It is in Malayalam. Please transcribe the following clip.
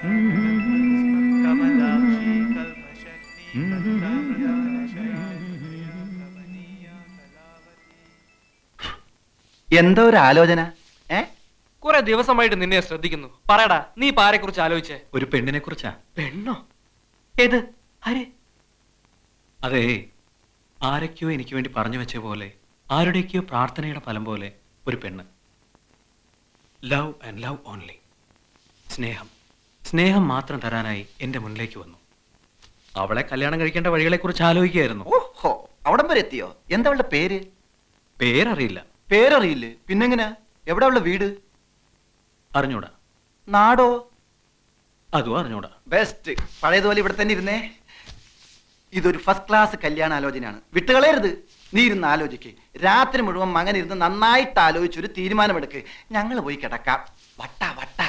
എന്തോ ഒരു ആലോചന ഏ കുറെ ദിവസമായിട്ട് നിന്നെ ശ്രദ്ധിക്കുന്നു പറയടാ നീ ഇപ്പൊ ആരെ കുറിച്ച് ആലോചിച്ചേ ഒരു പെണ്ണിനെ കുറിച്ചാ പെണ്ണോ ഏത് ആരെ അതെ ആരൊക്കെയോ എനിക്ക് വേണ്ടി പറഞ്ഞു വെച്ച പോലെ ആരുടെയൊക്കെയോ പ്രാർത്ഥനയുടെ ഫലം പോലെ ഒരു പെണ്ണ് ലവ് ആൻഡ് ലവ് ഓൺലി സ്നേഹം സ്നേഹം മാത്രം തരാനായി എൻ്റെ മുന്നിലേക്ക് വന്നു അവളെ കല്യാണം കഴിക്കേണ്ട വഴികളെ കുറിച്ച് ആലോചിക്കുകയായിരുന്നു ഓഹോ അവിടം വരെ എത്തിയോ എന്താ അവളുടെ പേര് പേരറിയില്ല പേരറിയില്ലേ പിന്നെങ്ങനാ എവിടെ അവളുടെ വീട് അറിഞ്ഞൂടാ നാടോ അതും അറിഞ്ഞൂടാ ബെസ്റ്റ് പഴയതുപോലെ ഇവിടെ തന്നെ ഇരുന്നേ ഇതൊരു ഫസ്റ്റ് ക്ലാസ് കല്യാണ ആലോചനയാണ് വിട്ടുകളയരുത് നീ ഇരുന്ന് ആലോചിക്ക് രാത്രി മുഴുവൻ മകൻ ഇരുന്ന് നന്നായിട്ട് ആലോചിച്ച് ഒരു തീരുമാനമെടുക്ക് ഞങ്ങൾ പോയി കിടക്കാം വട്ട വട്ട